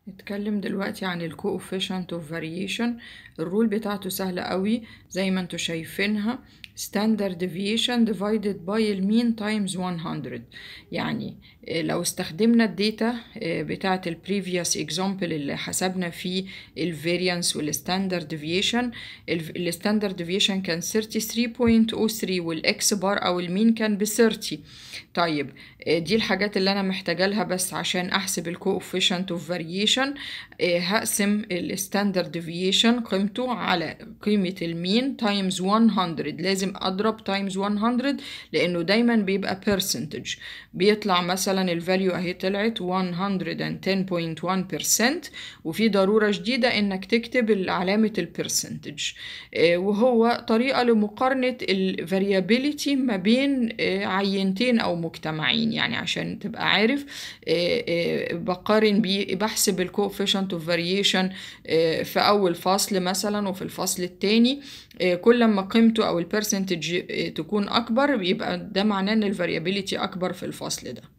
نتكلم دلوقتي عن ال coefficient of variation الرول بتاعته سهلة قوي زي ما انتوا شايفينها standard deviation divided by المين times 100 يعني لو استخدمنا الداتا بتاعة ال previous example اللي حسبنا فيه ال variance وال standard deviation ال standard deviation كان 33.03 وال x bar أو المين كان ب 30 طيب دي الحاجات اللي أنا محتاجة لها بس عشان أحسب ال coefficient of variation هقسم ال standard deviation قيمته على قيمة المين times 100 لازم أضرب times 100 لأنه دايما بيبقى percentage بيطلع مثلا الفاليو أهي طلعت 110.1% وفي ضرورة شديدة إنك تكتب علامة البرسنتج وهو طريقة لمقارنة الفاريابيليتي ما بين عينتين أو مجتمعين يعني عشان تبقى عارف بقارن بيه بحسب الكوفيشنت اوف فاريشن في أول فصل مثلا وفي الفصل التاني كل ما قيمته أو البرسنتج تكون أكبر يبقى ده معناه إن الفاريابيليتي أكبر في الفصل ده